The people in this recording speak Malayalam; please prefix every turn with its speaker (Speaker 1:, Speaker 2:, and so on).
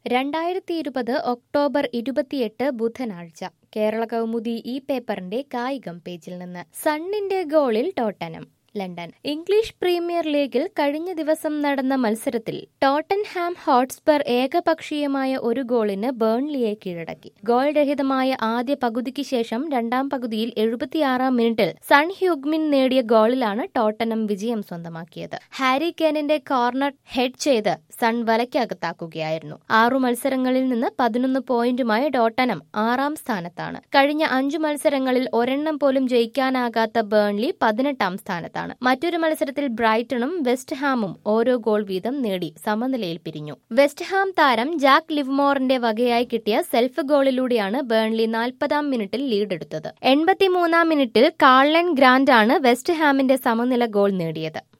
Speaker 1: രണ്ടായിരത്തി ഇരുപത് ഒക്ടോബർ ഇരുപത്തിയെട്ട് ബുധനാഴ്ച കേരള കൗമുദി ഈ പേപ്പറിന്റെ കായികം പേജിൽ നിന്ന് സണ്ണിന്റെ ഗോളിൽ ടോട്ടനം ലണ്ടൻ ഇംഗ്ലീഷ് പ്രീമിയർ ലീഗിൽ കഴിഞ്ഞ ദിവസം നടന്ന മത്സരത്തിൽ ടോട്ടൻഹാം ഹോട്ട്സ്പർ ഏകപക്ഷീയമായ ഒരു ഗോളിന് ബേൺലിയെ കീഴടക്കി ഗോൾ രഹിതമായ ആദ്യ പകുതിക്ക് ശേഷം രണ്ടാം പകുതിയിൽ എഴുപത്തിയാറാം മിനിറ്റിൽ സൺ ഹ്യൂഗ്മിൻ നേടിയ ഗോളിലാണ് ടോട്ടനം വിജയം സ്വന്തമാക്കിയത് ഹാരി കെനിന്റെ കോർണർ ഹെഡ് ചെയ്ത് സൺ വലയ്ക്കകത്താക്കുകയായിരുന്നു ആറു മത്സരങ്ങളിൽ നിന്ന് പതിനൊന്ന് പോയിന്റുമായി ടോട്ടനം ആറാം സ്ഥാനത്താണ് കഴിഞ്ഞ അഞ്ചു മത്സരങ്ങളിൽ ഒരെണ്ണം പോലും ജയിക്കാനാകാത്ത ബേൺലി പതിനെട്ടാം സ്ഥാനത്താണ് മറ്റൊരു മത്സരത്തിൽ ബ്രൈറ്റണും വെസ്റ്റ് ഹാമും ഓരോ ഗോൾ വീതം നേടി സമനിലയിൽ പിരിഞ്ഞു വെസ്റ്റ് ഹാം താരം ജാക്ക് ലിവ്മോറിന്റെ വകയായി കിട്ടിയ സെൽഫ് ഗോളിലൂടെയാണ് ബേൺലി നാൽപ്പതാം മിനിറ്റിൽ ലീഡെടുത്തത് എൺപത്തിമൂന്നാം മിനിറ്റിൽ കാർലൻ ഗ്രാൻഡ് ആണ് വെസ്റ്റ് ഹാമിന്റെ സമനില ഗോൾ നേടിയത്